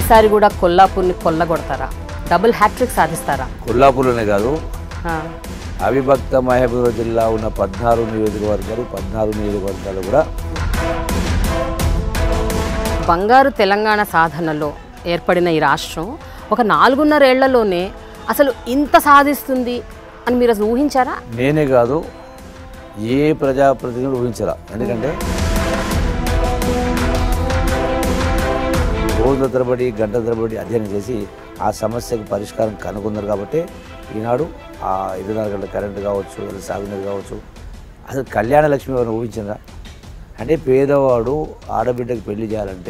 ఈసారి కూడా కొల్లాపూర్ని కొల్లగొడతారా double hat trick సాధిస్తారా కొల్లాపూర్లోనే కాదు ఆ, అవిభక్త మహబూబ్ జిల్లా ఉన్న పద్నాలుగు నియోజకవర్గాలు పద్నాలుగు నియోజకవర్గాలు కూడా బంగారు తెలంగాణ సాధనలో ఏర్పడిన ఈ రాష్ట్రం ఒక నాలుగున్నరేళ్లలోనే అసలు ఇంత సాధిస్తుంది అని మీరు అసలు ఊహించారా నేనే కాదు ఏ ప్రజాప్రతినిధులు ఊహించరా ఎందుకంటే రోజుల తరబడి గంటల తరబడి అధ్యయనం చేసి ఆ సమస్యకు పరిష్కారం కనుగొన్నారు కాబట్టి ఈనాడు ఆ ఇరవై నాలుగు గంటల కరెంటు కావచ్చు లేదా సాగునీరు కావచ్చు అసలు కళ్యాణ లక్ష్మి ఎవరైనా ఊహించిందా అంటే పేదవాడు ఆడబిడ్డకి పెళ్లి చేయాలంటే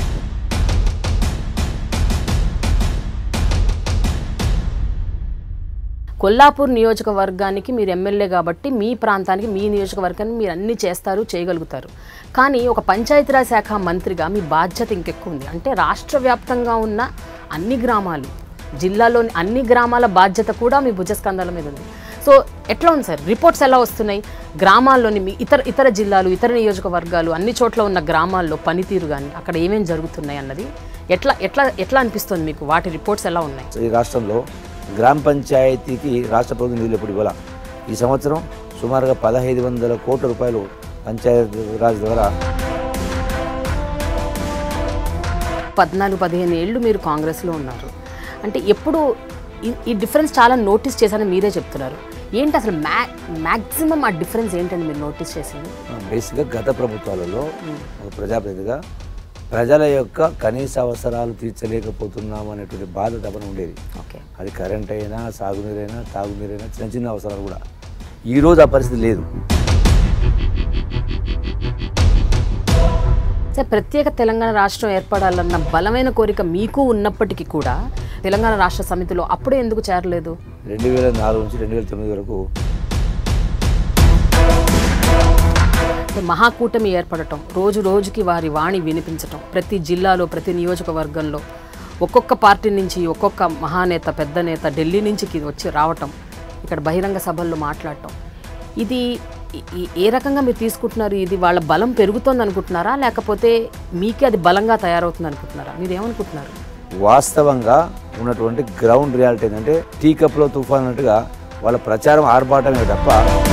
కొల్లాపూర్ నియోజకవర్గానికి మీరు ఎమ్మెల్యే కాబట్టి మీ ప్రాంతానికి మీ నియోజకవర్గాన్ని మీరు అన్ని చేస్తారు చేయగలుగుతారు కానీ ఒక పంచాయతీరాజ్ శాఖ మంత్రిగా మీ బాధ్యత ఇంకెక్కువ ఉంది అంటే రాష్ట్ర వ్యాప్తంగా ఉన్న అన్ని గ్రామాలు జిల్లాలోని అన్ని గ్రామాల బాధ్యత కూడా మీ భుజస్కంధాల మీద ఉంది సో ఎట్లా ఉంది సార్ రిపోర్ట్స్ ఎలా వస్తున్నాయి గ్రామాల్లోని మీ ఇతర ఇతర జిల్లాలు ఇతర నియోజకవర్గాలు అన్ని చోట్ల ఉన్న గ్రామాల్లో పనితీరు కానీ అక్కడ ఏమేమి జరుగుతున్నాయి అన్నది ఎట్లా ఎట్లా ఎట్లా అనిపిస్తుంది మీకు వాటి రిపోర్ట్స్ ఎలా ఉన్నాయి ఈ రాష్ట్రంలో గ్రామ పంచాయతీకి రాష్ట్ర ప్రభుత్వం నిధులు ఎప్పుడు ఇవ్వాల ఈ సంవత్సరం సుమారుగా పదహైదు వందల కోట్ల రూపాయలు పంచాయతీ రాజ్ ద్వారా పద్నాలుగు పదిహేను ఏళ్ళు మీరు కాంగ్రెస్లో ఉన్నారు అంటే ఎప్పుడు ఈ- ఈ డిఫరెన్స్ చాలా నోటీస్ చేశానని మీరే చెప్తున్నారు ఏంటి అసలు మ్యా మ్యాక్సిమం ఆ డిఫరెన్స్ ఏంటని మీరు నోటీస్ చేసింది బేసిక్గా గత ప్రభుత్వాలలో ఒక ప్రజాప్రతినిధిగా ప్రజల యొక్క కనీస అవసరాలు తీర్చలేకపోతున్నాం అనేటువంటి బాధ తపన ఉండేది ఓకే అది కరెంట్ అయినా సాగునీరైనా తాగునీరైనా చిన్న చిన్న అవసరాలు కూడా ఈరోజు ఆ పరిస్థితి లేదు సార్ ప్రత్యేక తెలంగాణ రాష్ట్రం ఏర్పడాలన్న బలమైన కోరిక మీకు ఉన్నప్పటికీ కూడా తెలంగాణ రాష్ట్ర సమితిలో అప్పుడే ఎందుకు చేరలేదు రెండు వేల నాలుగు నుంచి రెండు వేల తొమ్మిది వరకు అంటే మహాకూటమి ఏర్పడటం రోజు రోజుకి వారి వాణి వినిపించటం ప్రతి జిల్లాలో ప్రతి నియోజకవర్గంలో ఒక్కొక్క పార్టీ నుంచి ఒక్కొక్క మహానేత పెద్ద నేత ఢిల్లీ నుంచి కి- వచ్చి రావటం ఇక్కడ బహిరంగ సభల్లో మాట్లాడటం ఇది ఈ- ఈ- ఏ రకంగా మీరు తీసుకుంటున్నారు ఇది వాళ్ళ బలం పెరుగుతోంది అనుకుంటున్నారా లేకపోతే మీకే అది బలంగా తయారవుతుంది అనుకుంటున్నారా మీరు ఏమనుకుంటున్నారు వాస్తవంగా ఉన్నటువంటి గ్రౌండ్ రియాలిటీ ఏంటంటే టీ కప్లో తుఫాన్ అన్నట్టుగా వాళ్ళ ప్రచారం ఆర్భాటమే తప్ప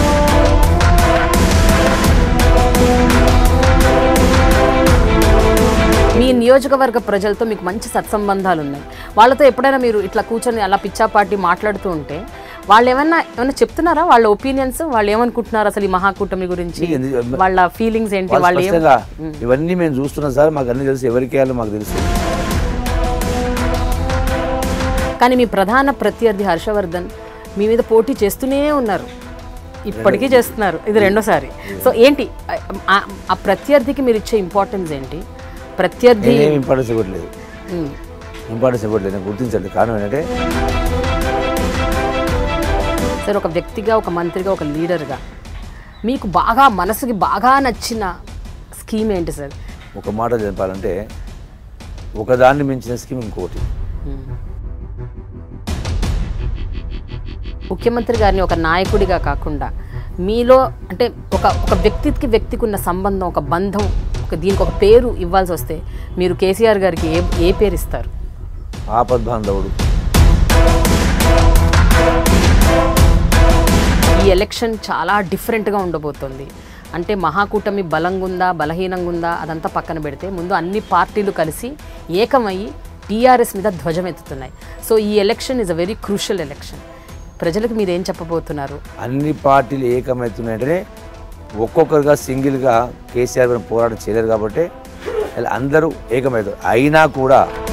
మీ నియోజకవర్గ ప్రజలతో మీకు మంచి సత్సంబంధాలు ఉన్నాయి వాళ్ళతో ఎప్పుడైనా మీరు ఇట్లా కూర్చొని అలా పిచ్చాపాటి మాట్లాడుతూ ఉంటే వాళ్ళు ఏమన్నా ఏమన్నా చెప్తున్నారా వాళ్ళ ఒపీనియన్స్ వాళ్ళు ఏమనుకుంటున్నారు అసలు ఈ మహాకూటమి గురించి ఎందుకు- వాళ్ళ ఫీలింగ్స్ ఏంటి వాళ్ళు వాళ్ళు ఏం స్పష్టంగా ఇవన్నీ మేము చూస్తున్నాం సార్ మాకు అన్ని తెలుసు ఎవరికి వేయాలో మాకు తెలుసు కానీ మీ ప్రధాన ప్రత్యర్థి హర్షవర్ధన్ మీ మీద పోటీ చేస్తూనే ఉన్నారు ఇప్పటికీ చేస్తున్నారు ఇది రెండోసారి సో ఏంటి ఆ- ఆ ప్రత్యర్థికి మీరు ఇచ్చే ఇంపార్టెన్స్ ఏంటి ప్రత్యర్థి నేనేం ఇంపార్టెన్స్ ఇవ్వట్లేదు ఉమ్, ఇంపార్టెన్స్ ఇవ్వట్లేదు నేను గుర్తించండి కారణం ఏంటంటే సరే ఒక వ్యక్తిగా ఒక మంత్రిగా ఒక లీడర్గా మీకు బాగా మనసుకి బాగా నచ్చిన స్కీమ్ ఏంటి సార్ ఒక మాట చెప్పాలంటే ఒకదాన్ని మించిన స్కీమ్ ఇంకోటి ముఖ్యమంత్రి గారిని ఒక నాయకుడిగా కాకుండా మీలో అంటే ఒక ఒక వ్యక్తికి వ్యక్తికి ఉన్న సంబంధం ఒక బంధం ఒక దీనికి ఒక పేరు ఇవ్వాల్సి వస్తే మీరు కేసీఆర్ గారికి ఏ ఏ పేరు ఇస్తారు ఆపద్బాంధవుడు ఈ ఎలక్షన్ చాలా డిఫరెంట్గా ఉండబోతోంది అంటే మహాకూటమి బలంగా ఉందా బలహీనంగా ఉందా అదంతా పక్కన పెడితే ముందు అన్ని పార్టీలు కలిసి ఏకమయ్యి టీఆర్ఎస్ మీద ధ్వజం ఎత్తుతున్నాయి సో ఈ election is a very crucial election ప్రజలకు మీరు ఏం చెప్పబోతున్నారు అన్ని పార్టీలు ఏకమవుతున్నాయంటేనే ఒక్కొక్కరుగా సింగిల్గా కేసీఆర్ గారు పోరాటం చేయలేరు కాబట్టి ఇలా అందరూ ఏకమవుతారు అయినా కూడా